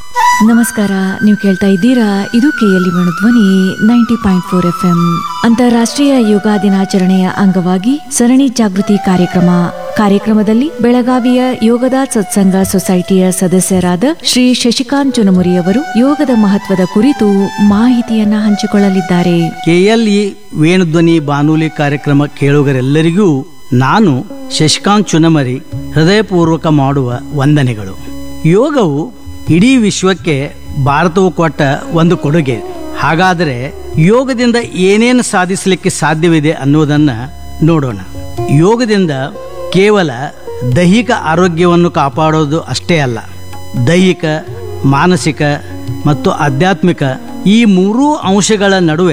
ನಮಸ್ಕಾರ ನೀವು ಕೇಳ್ತಾ ಇದ್ದೀರಾ ಇದು KLE Dhwani ninety point four F M ಅಂತಾರಾಷ್ಟ್ರೀಯ ಯೋಗ ದಿನಾಚರಣೆಯ ಅಂಗವಾಗಿ ಸರಣಿ ಜಾಗೃತಿ ಕಾರ್ಯಕ್ರಮ ಕಾರ್ಯಕ್ರಮದಲ್ಲಿ ಬೆಳಗಾವಿಯ ಯೋಗದ ಸತ್ಸಂಗ ಸೊಸೈಟಿಯ ಸದಸ್ಯರಾದ ಶ್ರೀ ಶಶಿಕಾಂತ್ ಚುನಮುರಿ ಅವರು ಯೋಗದ ಮಹತ್ವದ ಕುರಿತು ಮಾಹಿತಿಯನ್ನ ಹಂಚಿಕೊಳ್ಳಲಿದ್ದಾರೆ ಕೆಎಲ್ಇ ವೇಣುಧ್ವನಿ ಬಾನುಲಿ ಕಾರ್ಯಕ್ರಮ ಕೇಳುಗರೆಲ್ಲರಿಗೂ ನಾನು ಶಶಿಕಾಂತ್ ಚುನಮರಿ ಹೃದಯಪೂರ್ವಕ ಮಾಡುವ ವಂದನೆಗಳು ಯೋಗವು ಇಡೀ ವಿಶ್ವಕ್ಕೆ ಭಾರತವು ಕೊಟ್ಟ ಒಂದು ಕೊಡುಗೆ ಹಾಗಾದರೆ ಯೋಗದಿಂದ ಏನೇನು ಸಾಧಿಸಲಿಕ್ಕೆ ಸಾಧ್ಯವಿದೆ ಅನ್ನೋದನ್ನ ನೋಡೋಣ ಯೋಗದಿಂದ ಕೇವಲ ದೈಹಿಕ ಆರೋಗ್ಯವನ್ನು ಕಾಪಾಡೋದು ಅಷ್ಟೇ ಅಲ್ಲ ದೈಹಿಕ ಮಾನಸಿಕ ಮತ್ತು ಆಧ್ಯಾತ್ಮಿಕ ಈ ಮೂರೂ ಅಂಶಗಳ ನಡುವೆ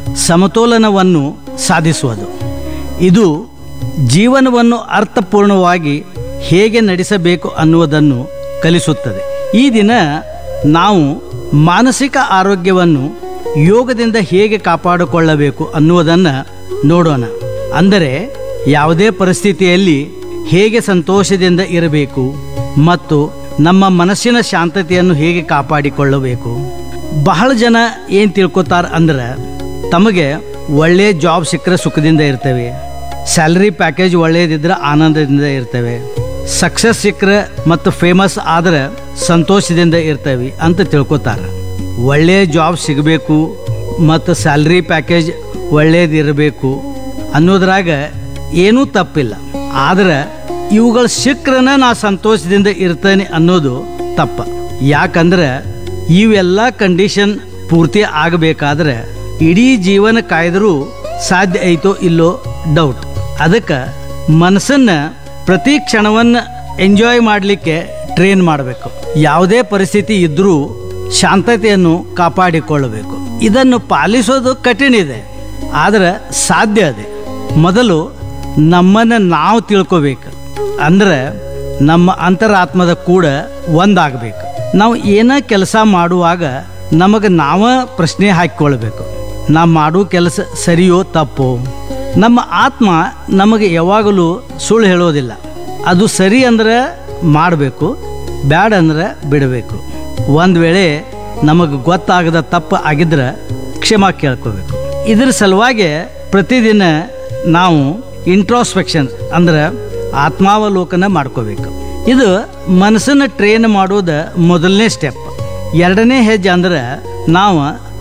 ಸಮತೋಲನವನ್ನು ಸಾಧಿಸುವುದು ಇದು ಜೀವನವನ್ನು ಅರ್ಥಪೂರ್ಣವಾಗಿ ಹೇಗೆ ನಡೆಸಬೇಕು ಅನ್ನುವುದನ್ನು ಕಲಿಸುತ್ತದೆ ಈ ದಿನ ನಾವು ಮಾನಸಿಕ ಆರೋಗ್ಯವನ್ನು ಯೋಗದಿಂದ ಹೇಗೆ ಕಾಪಾಡಿಕೊಳ್ಳಬೇಕು ಅನ್ನುವುದನ್ನು ನೋಡೋಣ ಅಂದರೆ ಯಾವುದೇ ಪರಿಸ್ಥಿತಿಯಲ್ಲಿ ಹೇಗೆ ಸಂತೋಷದಿಂದ ಇರಬೇಕು ಮತ್ತು ನಮ್ಮ ಮನಸ್ಸಿನ ಶಾಂತತೆಯನ್ನು ಹೇಗೆ ಕಾಪಾಡಿಕೊಳ್ಳಬೇಕು ಬಹಳ ಜನ ಏನು ತಿಳ್ಕೊತಾರ ಅಂದ್ರೆ ತಮಗೆ ಒಳ್ಳೆಯ ಜಾಬ್ ಸಿಕ್ಕರೆ ಸುಖದಿಂದ ಇರ್ತೇವೆ ಸ್ಯಾಲರಿ ಪ್ಯಾಕೇಜ್ ಒಳ್ಳೆಯದಿದ್ರೆ ಆನಂದದಿಂದ ಇರ್ತೇವೆ ಸಕ್ಸಸ್ ಸಿಕ್ಕರೆ ಮತ್ತು ಫೇಮಸ್ ಆದ್ರೆ ಸಂತೋಷದಿಂದ ಇರ್ತೇವೆ ಅಂತ ತಿಳ್ಕೊತಾರೆ ಒಳ್ಳೆಯ ಜಾಬ್ ಸಿಗಬೇಕು ಮತ್ತು ಸ್ಯಾಲ್ರಿ ಪ್ಯಾಕೇಜ್ ಒಳ್ಳೇದಿರಬೇಕು ಅನ್ನೋದ್ರಾಗ ಏನೂ ತಪ್ಪಿಲ್ಲ ಆದ್ರೆ ಇವುಗಳು ಸಿಕ್ರನ ನಾ ಸಂತೋಷದಿಂದ ಇರ್ತೇನೆ ಅನ್ನೋದು ತಪ್ಪ ಯಾಕಂದ್ರೆ ಇವೆಲ್ಲ ಕಂಡೀಷನ್ ಪೂರ್ತಿ ಆಗಬೇಕಾದ್ರೆ ಇಡೀ ಜೀವನ ಕಾಯ್ದರೂ ಸಾಧ್ಯ ಐತೋ ಇಲ್ಲೋ ಡೌಟ್ ಅದಕ್ಕೆ ಮನಸ್ಸನ್ನ ಪ್ರತಿ ಕ್ಷಣವನ್ನ ಎಂಜಾಯ್ ಮಾಡಲಿಕ್ಕೆ ಟ್ರೈನ್ ಮಾಡಬೇಕು ಯಾವುದೇ ಪರಿಸ್ಥಿತಿ ಇದ್ರೂ ಶಾಂತತೆಯನ್ನು ಕಾಪಾಡಿಕೊಳ್ಳಬೇಕು ಇದನ್ನು ಪಾಲಿಸೋದು ಕಠಿಣ ಇದೆ ಆದರೆ ಸಾಧ್ಯ ಇದೆ ಮೊದಲು ನಮ್ಮನ್ನು ನಾವು ತಿಳ್ಕೋಬೇಕು ಅಂದ್ರೆ ನಮ್ಮ ಅಂತರಾತ್ಮದ ಕೂಡ ಒಂದಾಗಬೇಕು ನಾವು ಏನೇ ಕೆಲಸ ಮಾಡುವಾಗ ನಮಗೆ ನಾವ ಪ್ರಶ್ನೆ ಹಾಕಿಕೊಳ್ಬೇಕು ನಾ ಮಾಡೋ ಕೆಲಸ ಸರಿಯೋ ತಪ್ಪೋ ನಮ್ಮ ಆತ್ಮ ನಮಗೆ ಯಾವಾಗಲೂ ಸುಳ್ಳು ಹೇಳೋದಿಲ್ಲ ಅದು ಸರಿ ಅಂದ್ರೆ ಮಾಡಬೇಕು ಬ್ಯಾಡ ಅಂದ್ರೆ ಬಿಡಬೇಕು ಒಂದು ವೇಳೆ ನಮಗೆ ಗೊತ್ತಾಗದ ತಪ್ಪು ಆಗಿದ್ರೆ ಕ್ಷಮಾ ಕೇಳ್ಕೋಬೇಕು ಇದ್ರ ಸಲುವಾಗಿ ಪ್ರತಿದಿನ ನಾವು ಇಂಟ್ರೋಸ್ಪೆಕ್ಷನ್ ಅಂದ್ರೆ ಆತ್ಮಾವಲೋಕನ ಮಾಡ್ಕೋಬೇಕು ಇದು ಮನಸ್ಸನ್ನು ಟ್ರೈನ್ ಮಾಡೋದು ಮೊದಲನೇ ಸ್ಟೆಪ್ ಎರಡನೇ ಹೆಜ್ಜೆ ಅಂದ್ರೆ ನಾವು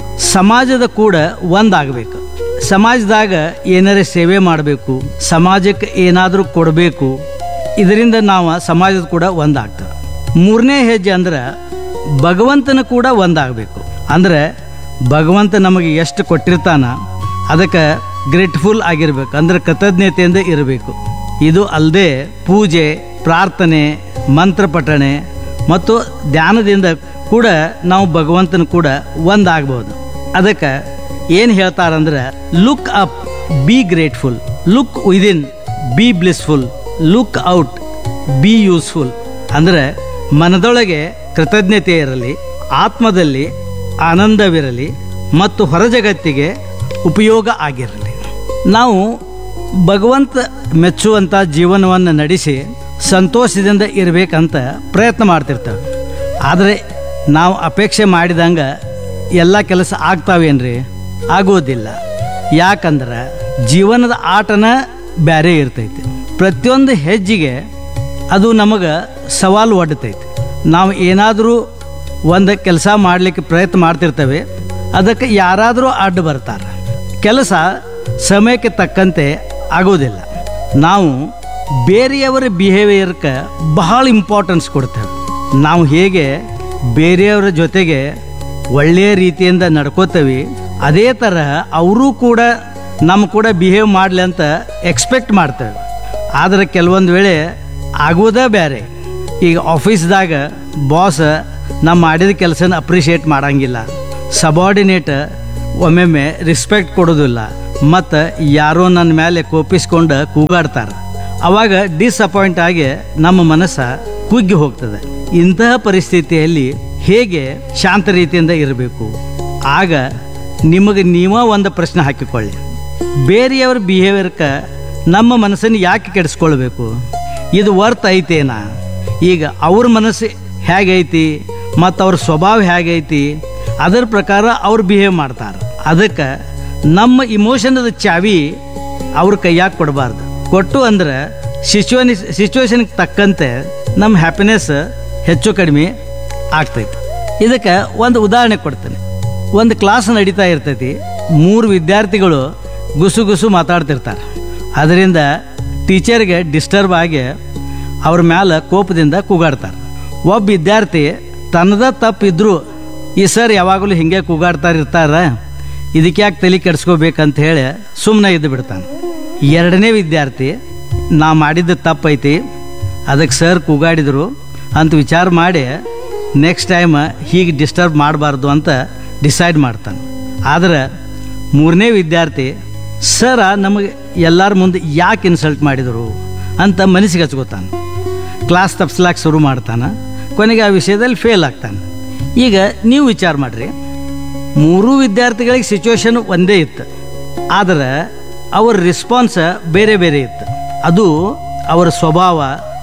ಸಮಾಜದ ಕೂಡ ಒಂದಾಗಬೇಕು ಸಮಾಜದಾಗ ಏನಾರ ಸೇವೆ ಮಾಡಬೇಕು ಸಮಾಜಕ್ಕೆ ಏನಾದರೂ ಕೊಡಬೇಕು ಇದರಿಂದ ನಾವು ಸಮಾಜದ ಕೂಡ ಒಂದಾಗ್ತದೆ ಮೂರನೇ ಹೆಜ್ಜೆ ಅಂದ್ರೆ ಭಗವಂತನ ಕೂಡ ಒಂದಾಗಬೇಕು ಅಂದ್ರೆ ಭಗವಂತ ನಮಗೆ ಎಷ್ಟು ಕೊಟ್ಟಿರ್ತಾನ ಅದಕ್ಕೆ ಗ್ರೇಟ್ಫುಲ್ ಆಗಿರ್ಬೇಕು ಅಂದ್ರೆ ಕೃತಜ್ಞತೆಯಿಂದ ಇರಬೇಕು ಇದು ಅಲ್ಲದೆ ಪೂಜೆ ಪ್ರಾರ್ಥನೆ ಮಂತ್ರ ಪಠಣೆ ಮತ್ತು ಧ್ಯಾನದಿಂದ ಕೂಡ ನಾವು ಭಗವಂತನ ಕೂಡ ಒಂದಾಗಬಹುದು ಅದಕ್ಕೆ ಏನು ಹೇಳ್ತಾರಂದ್ರೆ look up be grateful look within be blissful look out be useful ಅಂದರೆ ಮನದೊಳಗೆ ಕೃತಜ್ಞತೆ ಇರಲಿ ಆತ್ಮದಲ್ಲಿ ಆನಂದವಿರಲಿ ಮತ್ತು ಹೊರಜಗತ್ತಿಗೆ ಉಪಯೋಗ ಆಗಿರಲಿ ನಾವು ಭಗವಂತ ಮೆಚ್ಚುವಂಥ ಜೀವನವನ್ನು ನಡೆಸಿ ಸಂತೋಷದಿಂದ ಇರಬೇಕಂತ ಪ್ರಯತ್ನ ಮಾಡ್ತಿರ್ತೇವೆ ಆದರೆ ನಾವು ಅಪೇಕ್ಷೆ ಮಾಡಿದಂಗೆ ಎಲ್ಲ ಕೆಲಸ ಆಗ್ತಾವೇನ್ರಿ ಆಗೋದಿಲ್ಲ ಯಾಕಂದ್ರೆ ಜೀವನದ ಆಟನ ಬೇರೆ ಇರ್ತೈತಿ ಪ್ರತಿಯೊಂದು ಹೆಜ್ಜೆಗೆ ಅದು ನಮಗೆ ಸವಾಲು ಒಡ್ತೈತಿ ನಾವು ಏನಾದರೂ ಒಂದು ಕೆಲಸ ಮಾಡಲಿಕ್ಕೆ ಪ್ರಯತ್ನ ಮಾಡ್ತಿರ್ತೇವೆ ಅದಕ್ಕೆ ಯಾರಾದರೂ ಅಡ್ಡ ಬರ್ತಾರೆ ಕೆಲಸ ಸಮಯಕ್ಕೆ ತಕ್ಕಂತೆ ಆಗೋದಿಲ್ಲ ನಾವು ಬೇರೆಯವರ ಬಿಹೇವಿಯರ್ಗೆ ಬಹಳ ಇಂಪಾರ್ಟೆನ್ಸ್ ಕೊಡ್ತೇವೆ ನಾವು ಹೇಗೆ ಬೇರೆಯವರ ಜೊತೆಗೆ ಒಳ್ಳೆಯ ರೀತಿಯಿಂದ ನಡ್ಕೋತೇವೆ ಅದೇ ಥರ ಅವರು ಕೂಡ ನಮ್ಮ ಕೂಡ ಬಿಹೇವ್ ಮಾಡಲಿ ಅಂತ ಎಕ್ಸ್ಪೆಕ್ಟ್ ಮಾಡ್ತೇವೆ ಆದರೆ ಕೆಲವೊಂದು ವೇಳೆ ಆಗೋದೇ ಬೇರೆ ಈಗ ಆಫೀಸ್ದಾಗ ಬಾಸ್ ನಾವು ಮಾಡಿದ ಕೆಲಸನ ಅಪ್ರಿಷಿಯೇಟ್ ಮಾಡಂಗಿಲ್ಲ ಸಬಾರ್ಡಿನೇಟ್ ಒಮ್ಮೊಮ್ಮೆ ರೆಸ್ಪೆಕ್ಟ್ ಕೊಡೋದಿಲ್ಲ ಮತ್ತು ಯಾರೋ ನನ್ನ ಮೇಲೆ ಕೋಪಿಸ್ಕೊಂಡು ಕೂಗಾಡ್ತಾರೆ ಅವಾಗ ಡಿಸಪಾಯಿಂಟ್ ಆಗಿ ನಮ್ಮ ಮನಸ್ಸ ಕುಗ್ಗಿ ಹೋಗ್ತದೆ ಇಂತಹ ಪರಿಸ್ಥಿತಿಯಲ್ಲಿ ಹೇಗೆ ಶಾಂತ ರೀತಿಯಿಂದ ಇರಬೇಕು ಆಗ ನಿಮಗೆ ನೀವ ಒಂದು ಪ್ರಶ್ನೆ ಹಾಕಿಕೊಳ್ಳಿ ಬೇರೆಯವ್ರ ಬಿಹೇವಿಯರ್ಕ ನಮ್ಮ ಮನಸ್ಸನ್ನು ಯಾಕೆ ಕೆಡಿಸ್ಕೊಳ್ಬೇಕು ಇದು ವರ್ತ್ ಐತೇನಾ ಈಗ ಅವ್ರ ಮನಸ್ಸು ಹೇಗೈತಿ ಮತ್ತು ಅವ್ರ ಸ್ವಭಾವ ಹೇಗೈತಿ ಅದರ ಪ್ರಕಾರ ಅವ್ರು ಬಿಹೇವ್ ಮಾಡ್ತಾರೆ ಅದಕ್ಕೆ ನಮ್ಮ ಇಮೋಷನದ ಚಾವಿ ಅವ್ರ ಕೈಯಾಗ ಕೊಡಬಾರ್ದು ಕೊಟ್ಟು ಅಂದ್ರೆ ಸಿಚುವನಿ ಸಿಚುವೇಶನ್ಗೆ ತಕ್ಕಂತೆ ನಮ್ಮ ಹ್ಯಾಪಿನೆಸ್ ಹೆಚ್ಚು ಕಡಿಮೆ ಆಗ್ತೈತಿ ಇದಕ್ಕೆ ಒಂದು ಉದಾಹರಣೆ ಕೊಡ್ತೇನೆ ಒಂದು ಕ್ಲಾಸ್ ನಡೀತಾ ಇರ್ತೈತಿ ಮೂರು ವಿದ್ಯಾರ್ಥಿಗಳು ಗುಸು ಗುಸು ಮಾತಾಡ್ತಿರ್ತಾರೆ ಅದರಿಂದ ಟೀಚರ್ಗೆ ಡಿಸ್ಟರ್ಬ್ ಆಗಿ ಅವ್ರ ಮ್ಯಾಲ ಕೋಪದಿಂದ ಕೂಗಾಡ್ತಾರೆ ಒಬ್ಬ ವಿದ್ಯಾರ್ಥಿ ತನ್ನದ ತಪ್ಪಿದ್ರು ಈ ಸರ್ ಯಾವಾಗಲೂ ಹಿಂಗೆ ಕೂಗಾಡ್ತಾ ಇರ್ತಾರ ಇದಕ್ಕೆ ಯಾಕೆ ತಲೆ ಕೆಡಿಸ್ಕೋಬೇಕಂತ ಹೇಳಿ ಸುಮ್ಮನೆ ಇದ್ದು ಬಿಡ್ತಾನೆ ಎರಡನೇ ವಿದ್ಯಾರ್ಥಿ ನಾ ಮಾಡಿದ್ದು ತಪ್ಪೈತಿ ಅದಕ್ಕೆ ಸರ್ ಕೂಗಾಡಿದ್ರು ಅಂತ ವಿಚಾರ ಮಾಡಿ ನೆಕ್ಸ್ಟ್ ಟೈಮ್ ಹೀಗೆ ಡಿಸ್ಟರ್ಬ್ ಮಾಡಬಾರ್ದು ಅಂತ ಡಿಸೈಡ್ ಮಾಡ್ತಾನೆ ಆದ್ರೆ ಮೂರನೇ ವಿದ್ಯಾರ್ಥಿ ಸರ ನಮಗೆ ಎಲ್ಲರ ಮುಂದೆ ಯಾಕೆ ಇನ್ಸಲ್ಟ್ ಮಾಡಿದರು ಅಂತ ಮನಸ್ಸಿಗೆ ಹಚ್ಕೋತಾನೆ ಕ್ಲಾಸ್ ತಪ್ಸ್ಲಾಕ್ ಶುರು ಮಾಡ್ತಾನೆ ಕೊನೆಗೆ ಆ ವಿಷಯದಲ್ಲಿ ಫೇಲ್ ಆಗ್ತಾನೆ ಈಗ ನೀವು ವಿಚಾರ ಮಾಡಿರಿ ಮೂರೂ ವಿದ್ಯಾರ್ಥಿಗಳಿಗೆ ಸಿಚುವೇಶನ್ ಒಂದೇ ಇತ್ತು ಆದರೆ ಅವರ ರಿಸ್ಪಾನ್ಸ್ ಬೇರೆ ಬೇರೆ ಇತ್ತು ಅದು ಅವರ ಸ್ವಭಾವ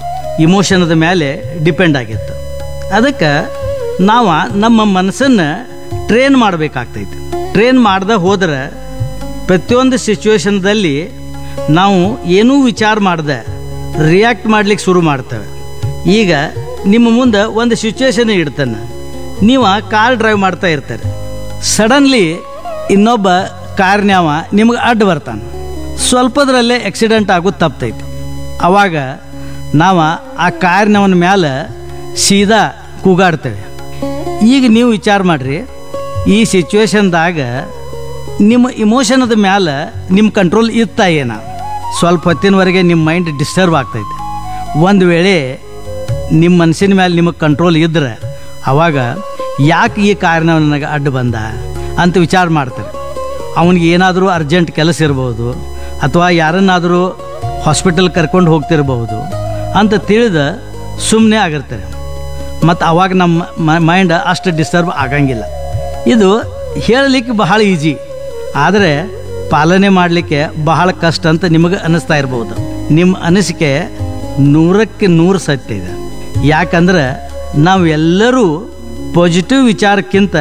ಇಮೋಷನದ ಮೇಲೆ ಡಿಪೆಂಡ್ ಆಗಿತ್ತು ಅದಕ್ಕೆ ನಾವು ನಮ್ಮ ಮನಸ್ಸನ್ನು ಟ್ರೈನ್ ಮಾಡಬೇಕಾಗ್ತೈತಿ ಟ್ರೈನ್ ಮಾಡ್ದೆ ಹೋದ್ರೆ ಪ್ರತಿಯೊಂದು ಸಿಚುವೇಶನ್ದಲ್ಲಿ ನಾವು ಏನೂ ವಿಚಾರ ಮಾಡ್ದೆ ರಿಯಾಕ್ಟ್ ಮಾಡ್ಲಿಕ್ಕೆ ಶುರು ಮಾಡ್ತೇವೆ ಈಗ ನಿಮ್ಮ ಮುಂದೆ ಒಂದು ಸಿಚುವೇಶನ್ ಇಡ್ತಾನೆ ನೀವು ಕಾರ್ ಡ್ರೈವ್ ಮಾಡ್ತಾ ಇರ್ತಾರೆ ಸಡನ್ಲಿ ಇನ್ನೊಬ್ಬ ಕಾರ್ನ್ಯಾವ ನಿಮ್ಗೆ ಅಡ್ಡ ಬರ್ತಾನೆ ಸ್ವಲ್ಪದ್ರಲ್ಲೇ ಆಕ್ಸಿಡೆಂಟ್ ಆಗೋದು ತಪ್ತೈತಿ ಅವಾಗ ನಾವು ಆ ಕಾರ್ನವನ ಮ್ಯಾಲೆ ಸೀದಾ ಕೂಗಾಡ್ತೇವೆ ಈಗ ನೀವು ವಿಚಾರ ಮಾಡಿರಿ ಈ ಸಿಚುವೇಶನ್ದಾಗ ನಿಮ್ಮ ಇಮೋಷನದ ಮ್ಯಾಲೆ ನಿಮ್ಮ ಕಂಟ್ರೋಲ್ ಇತ್ತ ಏನ ಸ್ವಲ್ಪ ಹೊತ್ತಿನವರೆಗೆ ನಿಮ್ಮ ಮೈಂಡ್ ಡಿಸ್ಟರ್ಬ್ ಆಗ್ತೈತೆ ಒಂದು ವೇಳೆ ನಿಮ್ಮ ಮನಸ್ಸಿನ ಮೇಲೆ ನಿಮಗೆ ಕಂಟ್ರೋಲ್ ಇದ್ದರೆ ಅವಾಗ ಯಾಕೆ ಈ ಕಾರಣ ನನಗೆ ಅಡ್ಡ ಬಂದ ಅಂತ ವಿಚಾರ ಮಾಡ್ತಾರೆ ಅವನಿಗೆ ಏನಾದರೂ ಅರ್ಜೆಂಟ್ ಕೆಲಸ ಇರ್ಬೋದು ಅಥವಾ ಯಾರನ್ನಾದರೂ ಹಾಸ್ಪಿಟಲ್ ಕರ್ಕೊಂಡು ಹೋಗ್ತಿರ್ಬಹುದು ಅಂತ ತಿಳಿದ ಸುಮ್ಮನೆ ಆಗಿರ್ತಾರೆ ಮತ್ತು ಅವಾಗ ನಮ್ಮ ಮೈಂಡ್ ಅಷ್ಟು ಡಿಸ್ಟರ್ಬ್ ಆಗಂಗಿಲ್ಲ ಇದು ಹೇಳಲಿಕ್ಕೆ ಬಹಳ ಈಜಿ ಆದರೆ ಪಾಲನೆ ಮಾಡಲಿಕ್ಕೆ ಬಹಳ ಕಷ್ಟ ಅಂತ ನಿಮಗೆ ಅನ್ನಿಸ್ತಾ ಇರ್ಬೋದು ನಿಮ್ಮ ಅನಿಸಿಕೆ ನೂರಕ್ಕೆ ನೂರು ಸತ್ಯ ಇದೆ ಯಾಕಂದ್ರೆ ನಾವೆಲ್ಲರೂ ಪಾಸಿಟಿವ್ ವಿಚಾರಕ್ಕಿಂತ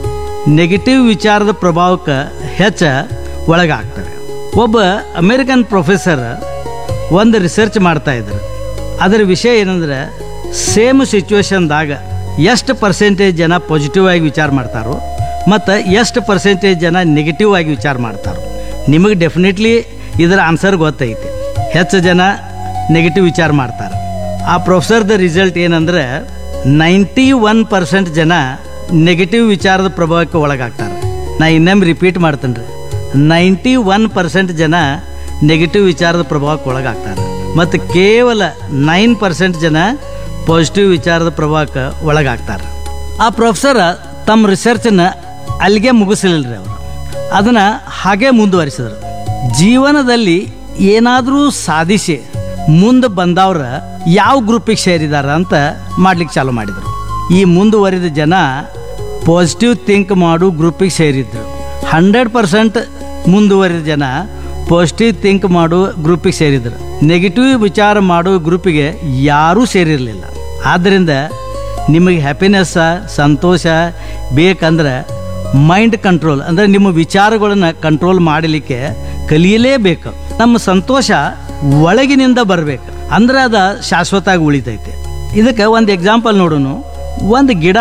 ನೆಗೆಟಿವ್ ವಿಚಾರದ ಪ್ರಭಾವಕ್ಕೆ ಹೆಚ್ಚ ಒಳಗಾಗ್ತವೆ ಒಬ್ಬ ಅಮೇರಿಕನ್ ಪ್ರೊಫೆಸರ್ ಒಂದು ರಿಸರ್ಚ್ ಮಾಡ್ತಾ ಇದ್ರು ಅದರ ವಿಷಯ ಏನಂದ್ರೆ ಸೇಮ್ ಸಿಚುವೇಶನ್ದಾಗ ಎಷ್ಟು ಪರ್ಸೆಂಟೇಜ್ ಜನ ಪಾಸಿಟಿವ್ ಆಗಿ ವಿಚಾರ ಮಾಡ್ತಾರೋ ಮತ್ತು ಎಷ್ಟು ಪರ್ಸೆಂಟೇಜ್ ಜನ ನೆಗೆಟಿವ್ ಆಗಿ ವಿಚಾರ ಮಾಡ್ತಾರೋ ನಿಮಗೆ ಡೆಫಿನೆಟ್ಲಿ ಇದರ ಆನ್ಸರ್ ಗೊತ್ತೈತಿ ಹೆಚ್ಚು ಜನ ನೆಗೆಟಿವ್ ವಿಚಾರ ಮಾಡ್ತಾರೆ ಆ ಪ್ರೊಫೆಸರ್ದ ರಿಸಲ್ಟ್ ಏನಂದ್ರೆ ನೈಂಟಿ ಒನ್ ಪರ್ಸೆಂಟ್ ಜನ ನೆಗೆಟಿವ್ ವಿಚಾರದ ಪ್ರಭಾವಕ್ಕೆ ಒಳಗಾಗ್ತಾರೆ ನಾ ಇನ್ನೊಮ್ಮೆ ರಿಪೀಟ್ ಮಾಡ್ತೇನೆ ರೀ ನೈಂಟಿ ಒನ್ ಪರ್ಸೆಂಟ್ ಜನ ನೆಗೆಟಿವ್ ವಿಚಾರದ ಪ್ರಭಾವಕ್ಕೆ ಒಳಗಾಗ್ತಾರೆ ಮತ್ತು ಕೇವಲ ನೈನ್ ಪರ್ಸೆಂಟ್ ಜನ ಪಾಸಿಟಿವ್ ವಿಚಾರದ ಪ್ರಭಾವಕ್ಕೆ ಒಳಗಾಗ್ತಾರೆ ಆ ಪ್ರೊಫೆಸರ್ ತಮ್ಮ ರಿಸರ್ಚನ್ನ ಅಲ್ಲಿಗೆ ಮುಗಿಸಲಿಲ್ಲ ರೀ ಅವರು ಅದನ್ನು ಹಾಗೆ ಮುಂದುವರಿಸಿದ್ರು ಜೀವನದಲ್ಲಿ ಏನಾದರೂ ಸಾಧಿಸಿ ಮುಂದೆ ಬಂದವ್ರ ಯಾವ ಗ್ರೂಪಿಗೆ ಸೇರಿದಾರ ಅಂತ ಮಾಡ್ಲಿಕ್ಕೆ ಚಾಲು ಮಾಡಿದರು ಈ ಮುಂದುವರಿದ ಜನ ಪಾಸಿಟಿವ್ ಥಿಂಕ್ ಮಾಡು ಗ್ರೂಪಿಗೆ ಸೇರಿದ್ರು ಹಂಡ್ರೆಡ್ ಪರ್ಸೆಂಟ್ ಮುಂದುವರಿದ ಜನ ಪಾಸಿಟಿವ್ ಥಿಂಕ್ ಮಾಡು ಗ್ರೂಪಿಗೆ ಸೇರಿದ್ರು ನೆಗೆಟಿವ್ ವಿಚಾರ ಮಾಡೋ ಗ್ರೂಪಿಗೆ ಯಾರೂ ಸೇರಿರಲಿಲ್ಲ ಆದ್ದರಿಂದ ನಿಮಗೆ ಹ್ಯಾಪಿನೆಸ್ಸ ಸಂತೋಷ ಬೇಕಂದ್ರೆ ಮೈಂಡ್ ಕಂಟ್ರೋಲ್ ಅಂದರೆ ನಿಮ್ಮ ವಿಚಾರಗಳನ್ನು ಕಂಟ್ರೋಲ್ ಮಾಡಲಿಕ್ಕೆ ಕಲಿಯಲೇಬೇಕು ನಮ್ಮ ಸಂತೋಷ ಒಳಗಿನಿಂದ ಬರಬೇಕು ಅಂದ್ರೆ ಅದು ಶಾಶ್ವತ ಆಗಿ ಉಳಿತೈತೆ ಇದಕ್ಕೆ ಒಂದು ಎಕ್ಸಾಂಪಲ್ ನೋಡೋಣ ಒಂದು ಗಿಡ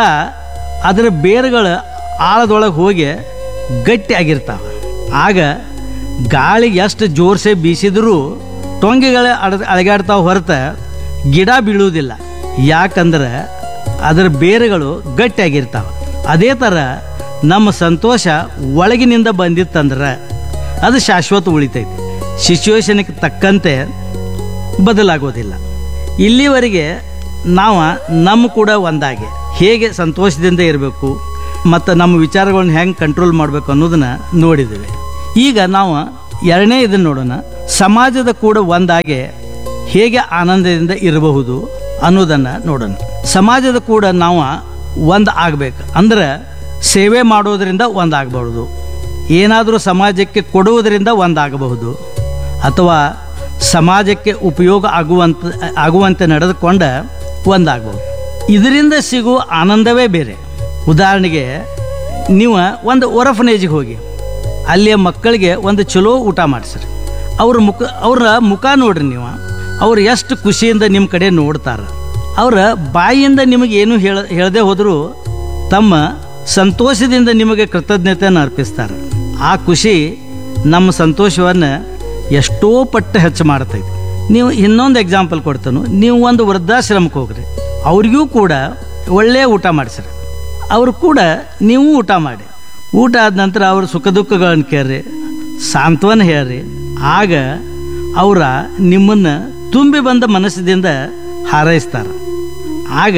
ಅದರ ಬೇರುಗಳು ಆಳದೊಳಗೆ ಹೋಗಿ ಗಟ್ಟಿ ಆಗಿರ್ತಾವೆ ಆಗ ಗಾಳಿ ಎಷ್ಟು ಜೋರ್ಸೆ ಬೀಸಿದರೂ ಟೊಂಗೆಗಳು ಅಡ ಅಳಗಾಡ್ತಾವ ಹೊರತ ಗಿಡ ಬೀಳುವುದಿಲ್ಲ ಯಾಕಂದ್ರೆ ಅದರ ಬೇರುಗಳು ಗಟ್ಟಿಯಾಗಿರ್ತಾವೆ ಅದೇ ಥರ ನಮ್ಮ ಸಂತೋಷ ಒಳಗಿನಿಂದ ಬಂದಿತ್ತಂದ್ರೆ ಅದು ಶಾಶ್ವತ ಉಳಿತೈತಿ ಸಿಚುವೇಶನ್ಗೆ ತಕ್ಕಂತೆ ಬದಲಾಗೋದಿಲ್ಲ ಇಲ್ಲಿವರೆಗೆ ನಾವು ನಮ್ಮ ಕೂಡ ಒಂದಾಗಿ ಹೇಗೆ ಸಂತೋಷದಿಂದ ಇರಬೇಕು ಮತ್ತು ನಮ್ಮ ವಿಚಾರಗಳನ್ನ ಹೆಂಗೆ ಕಂಟ್ರೋಲ್ ಮಾಡಬೇಕು ಅನ್ನೋದನ್ನ ನೋಡಿದ್ದೇವೆ ಈಗ ನಾವು ಎರಡನೇ ಇದನ್ನು ನೋಡೋಣ ಸಮಾಜದ ಕೂಡ ಒಂದಾಗಿ ಹೇಗೆ ಆನಂದದಿಂದ ಇರಬಹುದು ಅನ್ನೋದನ್ನು ನೋಡೋಣ ಸಮಾಜದ ಕೂಡ ನಾವು ಒಂದು ಆಗಬೇಕು ಅಂದ್ರೆ ಸೇವೆ ಮಾಡೋದರಿಂದ ಒಂದಾಗಬಹುದು ಏನಾದರೂ ಸಮಾಜಕ್ಕೆ ಕೊಡುವುದರಿಂದ ಒಂದಾಗಬಹುದು ಅಥವಾ ಸಮಾಜಕ್ಕೆ ಉಪಯೋಗ ಆಗುವಂತ ಆಗುವಂತೆ ನಡೆದುಕೊಂಡ ಒಂದಾಗಬಹುದು ಇದರಿಂದ ಸಿಗುವ ಆನಂದವೇ ಬೇರೆ ಉದಾಹರಣೆಗೆ ನೀವು ಒಂದು ಒರಫನೇಜಿಗೆ ಹೋಗಿ ಅಲ್ಲಿಯ ಮಕ್ಕಳಿಗೆ ಒಂದು ಚಲೋ ಊಟ ಮಾಡಿಸ್ರಿ ಅವ್ರ ಮುಖ ಅವ್ರ ಮುಖ ನೋಡ್ರಿ ನೀವು ಅವ್ರು ಎಷ್ಟು ಖುಷಿಯಿಂದ ನಿಮ್ಮ ಕಡೆ ನೋಡ್ತಾರೆ ಅವರ ಬಾಯಿಯಿಂದ ನಿಮಗೆ ಏನು ಹೇಳ ಹೇಳದೆ ಹೋದರೂ ತಮ್ಮ ಸಂತೋಷದಿಂದ ನಿಮಗೆ ಕೃತಜ್ಞತೆಯನ್ನು ಅರ್ಪಿಸ್ತಾರೆ ಆ ಖುಷಿ ನಮ್ಮ ಸಂತೋಷವನ್ನು ಎಷ್ಟೋ ಪಟ್ಟು ಹೆಚ್ಚು ಮಾಡ್ತೈತೆ ನೀವು ಇನ್ನೊಂದು ಎಕ್ಸಾಂಪಲ್ ಕೊಡ್ತಾನು ನೀವು ಒಂದು ವೃದ್ಧಾಶ್ರಮಕ್ಕೆ ಹೋಗ್ರಿ ಅವ್ರಿಗೂ ಕೂಡ ಒಳ್ಳೆಯ ಊಟ ಮಾಡಿಸ್ರಿ ಅವರು ಕೂಡ ನೀವು ಊಟ ಮಾಡಿ ಊಟ ಆದ ನಂತರ ಅವ್ರ ಸುಖ ದುಃಖಗಳನ್ನು ಕೇಳ್ರಿ ಸಾಂತ್ವನ ಹೇಳ್ರಿ ಆಗ ಅವರ ನಿಮ್ಮನ್ನು ತುಂಬಿ ಬಂದ ಮನಸ್ಸಿನಿಂದ ಹಾರೈಸ್ತಾರೆ ಆಗ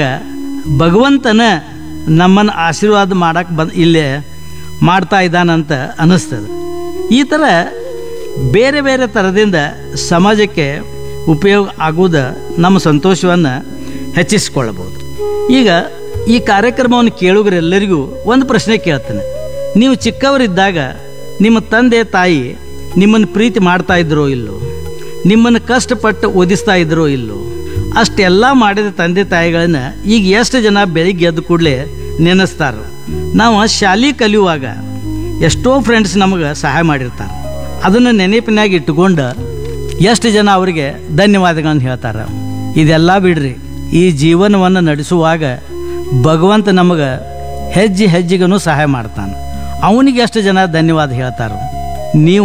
ಭಗವಂತನ ನಮ್ಮನ್ನು ಆಶೀರ್ವಾದ ಮಾಡಕ್ಕೆ ಬಂದು ಇಲ್ಲೇ ಮಾಡ್ತಾ ಇದ್ದಾನಂತ ಅನ್ನಿಸ್ತದೆ ಈ ಥರ ಬೇರೆ ಬೇರೆ ಥರದಿಂದ ಸಮಾಜಕ್ಕೆ ಉಪಯೋಗ ಆಗುವುದ ನಮ್ಮ ಸಂತೋಷವನ್ನು ಹೆಚ್ಚಿಸಿಕೊಳ್ಳಬಹುದು ಈಗ ಈ ಕಾರ್ಯಕ್ರಮವನ್ನು ಕೇಳುಗರೆಲ್ಲರಿಗೂ ಒಂದು ಪ್ರಶ್ನೆ ಕೇಳ್ತೇನೆ ನೀವು ಚಿಕ್ಕವರಿದ್ದಾಗ ನಿಮ್ಮ ತಂದೆ ತಾಯಿ ನಿಮ್ಮನ್ನು ಪ್ರೀತಿ ಮಾಡ್ತಾ ಇದ್ರೋ ಇಲ್ಲೋ ನಿಮ್ಮನ್ನು ಕಷ್ಟಪಟ್ಟು ಓದಿಸ್ತಾ ಇದ್ರೋ ಇಲ್ಲೋ ಅಷ್ಟೆಲ್ಲ ಮಾಡಿದ ತಂದೆ ತಾಯಿಗಳನ್ನ ಈಗ ಎಷ್ಟು ಜನ ಬೆಳಿಗ್ಗೆ ಎದ್ದ ಕೂಡಲೇ ನೆನೆಸ್ತಾರೆ ನಾವು ಶಾಲೆ ಕಲಿಯುವಾಗ ಎಷ್ಟೋ ಫ್ರೆಂಡ್ಸ್ ನಮಗೆ ಸಹಾಯ ಮಾಡಿರ್ತಾರೆ ಅದನ್ನು ನೆನಪಿನಾಗ ಇಟ್ಟುಕೊಂಡು ಎಷ್ಟು ಜನ ಅವರಿಗೆ ಧನ್ಯವಾದಗಳನ್ನು ಹೇಳ್ತಾರೆ ಇದೆಲ್ಲ ಬಿಡ್ರಿ ಈ ಜೀವನವನ್ನು ನಡೆಸುವಾಗ ಭಗವಂತ ನಮಗೆ ಹೆಜ್ಜೆ ಹೆಜ್ಜೆಗೂ ಸಹಾಯ ಮಾಡ್ತಾನೆ ಅವನಿಗೆ ಎಷ್ಟು ಜನ ಧನ್ಯವಾದ ಹೇಳ್ತಾರೆ ನೀವು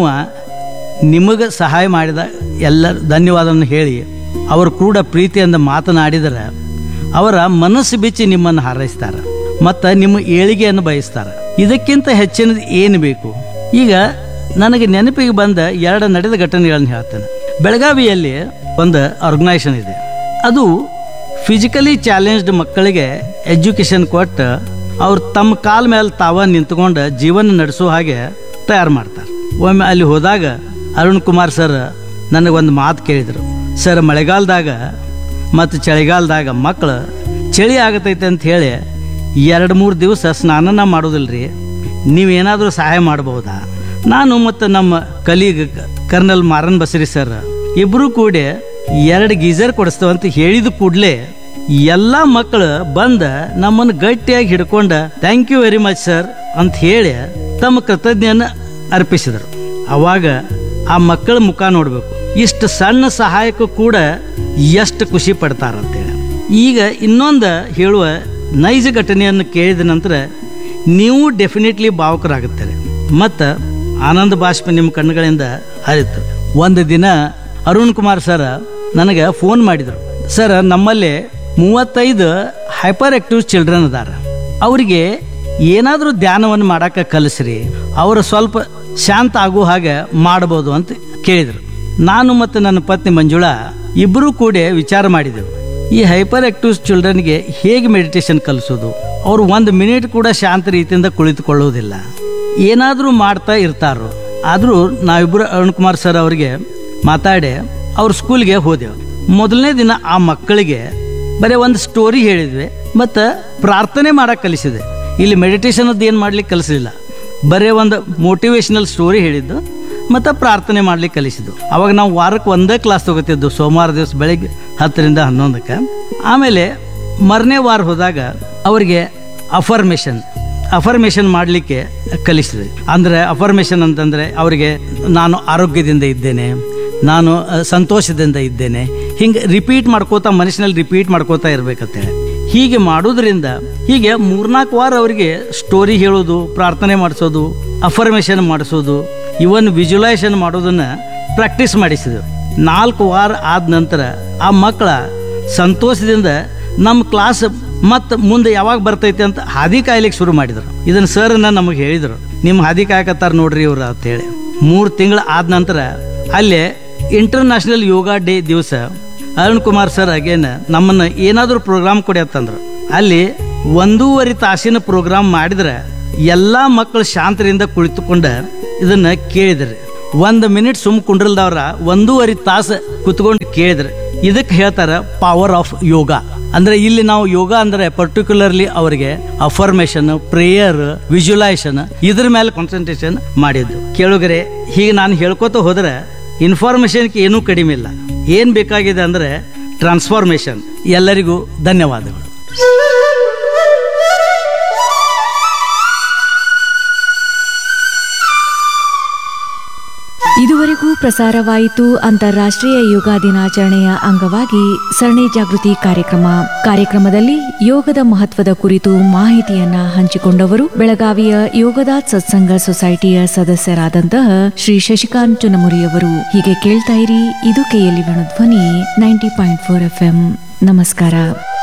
ನಿಮಗೆ ಸಹಾಯ ಮಾಡಿದ ಎಲ್ಲರ ಧನ್ಯವಾದವನ್ನು ಹೇಳಿ ಅವರು ಕೂಡ ಪ್ರೀತಿಯಿಂದ ಮಾತನಾಡಿದರೆ ಅವರ ಮನಸ್ಸು ಬಿಚ್ಚಿ ನಿಮ್ಮನ್ನು ಹಾರೈಸ್ತಾರೆ ಮತ್ತು ನಿಮ್ಮ ಏಳಿಗೆಯನ್ನು ಬಯಸ್ತಾರೆ ಇದಕ್ಕಿಂತ ಹೆಚ್ಚಿನದು ಏನು ಬೇಕು ಈಗ ನನಗೆ ನೆನಪಿಗೆ ಬಂದ ಎರಡು ನಡೆದ ಘಟನೆಗಳನ್ನು ಹೇಳ್ತೇನೆ ಬೆಳಗಾವಿಯಲ್ಲಿ ಒಂದು ಆರ್ಗನೈಸೇಷನ್ ಇದೆ ಅದು ಫಿಸಿಕಲಿ ಚಾಲೆಂಜ್ಡ್ ಮಕ್ಕಳಿಗೆ ಎಜುಕೇಷನ್ ಕೊಟ್ಟು ಅವ್ರು ತಮ್ಮ ಕಾಲ ಮೇಲೆ ತಾವ ನಿಂತ್ಕೊಂಡು ಜೀವನ ನಡೆಸೋ ಹಾಗೆ ತಯಾರು ಮಾಡ್ತಾರೆ ಒಮ್ಮೆ ಅಲ್ಲಿ ಹೋದಾಗ ಅರುಣ್ ಕುಮಾರ್ ಸರ್ ನನಗೊಂದು ಮಾತು ಕೇಳಿದರು ಸರ್ ಮಳೆಗಾಲದಾಗ ಮತ್ತು ಚಳಿಗಾಲದಾಗ ಮಕ್ಕಳು ಚಳಿ ಆಗತೈತೆ ಅಂತ ಹೇಳಿ ಎರಡು ಮೂರು ದಿವಸ ಸ್ನಾನನ ಮಾಡೋದಿಲ್ಲ ರೀ ನೀವೇನಾದರೂ ಸಹಾಯ ಮಾಡಬಹುದಾ ನಾನು ಮತ್ತು ನಮ್ಮ colleague colonel Maran Basari sir ಇಬ್ಬರು ಕೂಡಿ ಎರಡು ಗೀಸರ್ ಕೊಡಿಸ್ತೇವಂತ ಹೇಳಿದ ಕೂಡಲೇ ಎಲ್ಲ ಮಕ್ಕಳು ಬಂದ ನಮ್ಮನ್ನು ಗಟ್ಟಿಯಾಗಿ ಹಿಡ್ಕೊಂಡ thank you very much sir ಅಂತ ಹೇಳಿ ತಮ್ಮ ಕೃತಜ್ಞೆಯನ್ನು ಅರ್ಪಿಸಿದರು ಅವಾಗ ಆ ಮಕ್ಕಳ ಮುಖ ನೋಡಬೇಕು ಇಷ್ಟು ಸಣ್ಣ ಸಹಾಯಕ್ಕೂ ಕೂಡ ಎಷ್ಟು ಖುಷಿ ಪಡ್ತಾರಂತೇಳಿ ಈಗ ಇನ್ನೊಂದು ಹೇಳುವ ನೈಜ ಘಟನೆಯನ್ನು ಕೇಳಿದ ನಂತರ ನೀವು ಡೆಫಿನೆಟ್ಲಿ ಭಾವುಕರಾಗುತ್ತಾರೆ ಮತ್ತು ಆನಂದ ಬಾಷ್ಪ ನಿಮ್ಮ ಕಣ್ಣುಗಳಿಂದ ಹರಿತು ಒಂದು ದಿನ ಅರುಣ್ ಕುಮಾರ್ ಸರ್ ನನಗೆ ಫೋನ್ ಮಾಡಿದರು ಸರ್ ನಮ್ಮಲ್ಲಿ ಮೂವತ್ತೈದು ಹೈಪರ್ ಆಕ್ಟಿವ್ ಚಿಲ್ಡ್ರನ್ ಅದಾರ ಅವರಿಗೆ ಏನಾದರೂ ಧ್ಯಾನವನ್ನು ಮಾಡಕ್ಕೆ ಕಲಿಸ್ರಿ ಅವರು ಸ್ವಲ್ಪ ಶಾಂತ ಆಗೋ ಹಾಗೆ ಮಾಡ್ಬೋದು ಅಂತ ಕೇಳಿದರು ನಾನು ಮತ್ತು ನನ್ನ ಪತ್ನಿ ಮಂಜುಳಾ ಇಬ್ಬರೂ ಕೂಡಿ ವಿಚಾರ ಮಾಡಿದೆವು ಈ ಹೈಪರ್ ಆಕ್ಟಿವ್ ಚಿಲ್ಡ್ರನ್ಗೆ ಹೇಗೆ ಮೆಡಿಟೇಷನ್ ಕಲಿಸೋದು ಅವರು ಒಂದು ಮಿನಿಟ್ ಕೂಡ ಶಾಂತ ರೀತಿಯಿಂದ ಕುಳಿತುಕೊಳ್ಳುವುದಿಲ್ಲ ಏನಾದರೂ ಮಾಡ್ತಾ ಇರ್ತಾರೋ ಆದರೂ ನಾವಿಬ್ಬರು ಅರುಣ್ ಕುಮಾರ್ ಸರ್ ಅವರಿಗೆ ಮಾತಾಡಿ ಅವ್ರ ಸ್ಕೂಲ್ಗೆ ಹೋದೆವು ಮೊದಲನೇ ದಿನ ಆ ಮಕ್ಕಳಿಗೆ ಬರೀ ಒಂದು ಸ್ಟೋರಿ ಹೇಳಿದ್ವಿ ಮತ್ತು ಪ್ರಾರ್ಥನೆ ಮಾಡಕ್ಕೆ ಕಲಿಸಿದೆ ಇಲ್ಲಿ ಮೆಡಿಟೇಷನ್ ಅದು ಏನು ಮಾಡ್ಲಿಕ್ಕೆ ಕಲಿಸಲಿಲ್ಲ ಬರೀ ಒಂದು ಮೋಟಿವೇಶನಲ್ ಸ್ಟೋರಿ ಹೇಳಿದ್ದು ಮತ್ತು ಪ್ರಾರ್ಥನೆ ಮಾಡ್ಲಿಕ್ಕೆ ಕಲಿಸಿದ್ದು ಅವಾಗ ನಾವು ವಾರಕ್ಕೆ ಒಂದೇ ಕ್ಲಾಸ್ ತಗೋತಿದ್ದು ಸೋಮವಾರ ದಿವಸ ಬೆಳಿಗ್ಗೆ ಹತ್ತರಿಂದ ಹನ್ನೊಂದಕ್ಕೆ ಆಮೇಲೆ ಮರನೇ ವಾರ ಹೋದಾಗ ಅವರಿಗೆ ಅಫರ್ಮೇಷನ್ ಅಫರ್ಮೇಷನ್ ಮಾಡಲಿಕ್ಕೆ ಕಲಿಸಿದೆ ಅಂದರೆ ಅಫರ್ಮೇಷನ್ ಅಂತಂದರೆ ಅವರಿಗೆ ನಾನು ಆರೋಗ್ಯದಿಂದ ಇದ್ದೇನೆ ನಾನು ಅ, ಸಂತೋಷದಿಂದ ಇದ್ದೇನೆ ಹಿಂಗೆ ರಿಪೀಟ್ ಮಾಡ್ಕೋತಾ ಮನಸ್ಸಿನಲ್ಲಿ ರಿಪೀಟ್ ಮಾಡ್ಕೋತಾ ಇರ್ಬೇಕಂತೇಳಿ ಹೀಗೆ ಮಾಡೋದ್ರಿಂದ ಹೀಗೆ ಮೂರ್ನಾಲ್ಕು ವಾರ ಅವರಿಗೆ ಸ್ಟೋರಿ ಹೇಳೋದು ಪ್ರಾರ್ಥನೆ ಮಾಡಿಸೋದು ಅಫರ್ಮೇಷನ್ ಮಾಡಿಸೋದು ಇವನ್ ವಿಜುವಲೈಸೇಷನ್ ಮಾಡೋದನ್ನ ಪ್ರಾಕ್ಟೀಸ್ ಮಾಡಿಸಿದೆವು ನಾಲ್ಕು ವಾರ ಆದ ನಂತರ ಆ ಮಕ್ಕಳ ಸಂತೋಷದಿಂದ ನಮ್ಮ ಕ್ಲಾಸ್ ಮತ್ತು ಮುಂದೆ ಯಾವಾಗ ಬರ್ತೈತೆ ಅಂತ ಹಾದಿ ಕಾಯ್ಲಿಕ್ಕೆ ಶುರು ಮಾಡಿದರು ಇದನ್ನು ಸರ್ನ ನಮಗೆ ಹೇಳಿದರು ನಿಮ್ಮ ಹಾದಿ ಕಾಯಕತ್ತಾರ ನೋಡ್ರಿ ಇವ್ರು ಅಂತೇಳಿ ಮೂರು ತಿಂಗಳು ಆದ ನಂತರ ಅಲ್ಲೇ ಇಂಟರ್ನ್ಯಾಷನಲ್ ಯೋಗ ಡೇ ದಿವಸ ಅರುಣ್ ಕುಮಾರ್ ಸರ್ ಅಗೇನ್ ನಮ್ಮನ್ನು ಏನಾದರೂ ಪ್ರೋಗ್ರಾಮ್ ಕೊಡಿ ಅಂತಂದ್ರು ಅಲ್ಲಿ ಒಂದೂವರೆ ತಾಸಿನ ಪ್ರೋಗ್ರಾಮ್ ಮಾಡಿದ್ರೆ ಎಲ್ಲ ಮಕ್ಕಳು ಶಾಂತರಿಂದ ಕುಳಿತುಕೊಂಡ ಇದನ್ನ ಕೇಳಿದ್ರು ಒಂದು ಮಿನಿಟ್ ಸುಮ್ ಕುಂಡ್ರಲ್ದವ್ರ ಒಂದೂವರೆ ತಾಸು ಕುತ್ಕೊಂಡು ಕೇಳಿದ್ರು ಇದಕ್ಕೆ ಹೇಳ್ತಾರ ಪವರ್ ಆಫ್ ಯೋಗ ಅಂದ್ರೆ ಇಲ್ಲಿ ನಾವು ಯೋಗ ಅಂದ್ರೆ ಪರ್ಟಿಕ್ಯುಲರ್ಲಿ ಅವರಿಗೆ ಅಫರ್ಮೇಷನ್ ಪ್ರೇಯರ್ ವಿಜುವಲೈಸೇಷನ್ ಇದ್ರ ಮೇಲೆ ಕಾನ್ಸಂಟ್ರೇಷನ್ ಮಾಡಿದ್ದು ಕೇಳುಗರೆ ಹೀಗೆ ನಾನು ಹೇಳ್ಕೊತ ಹೋದ್ರೆ ಇನ್ಫಾರ್ಮೇಶನ್ಗೆ ಏನೂ ಕಡಿಮೆ ಇಲ್ಲ ಏನ್ ಬೇಕಾಗಿದೆ ಅಂದ್ರೆ ಟ್ರಾನ್ಸ್ಫಾರ್ಮೇಶನ್ ಎಲ್ಲರಿಗೂ ಧನ್ಯವಾದಗಳು ಇದುವರೆಗೂ ಪ್ರಸಾರವಾಯಿತು ಅಂತಾರಾಷ್ಟ್ರೀಯ ಯೋಗ ದಿನಾಚರಣೆಯ ಅಂಗವಾಗಿ ಸರಣಿ ಜಾಗೃತಿ ಕಾರ್ಯಕ್ರಮ ಕಾರ್ಯಕ್ರಮದಲ್ಲಿ ಯೋಗದ ಮಹತ್ವದ ಕುರಿತು ಮಾಹಿತಿಯನ್ನ ಹಂಚಿಕೊಂಡವರು ಬೆಳಗಾವಿಯ ಯೋಗದಾತ್ ಸತ್ಸಂಗ ಸೊಸೈಟಿಯ ಸದಸ್ಯರಾದಂತಹ ಶ್ರೀ ಶಶಿಕಾಂತ್ ಚುನಮುರಿಯವರು ಹೀಗೆ ಕೇಳ್ತಾ ಇರಿ ಇದು KLE Dhwani ninety point four F ನಮಸ್ಕಾರ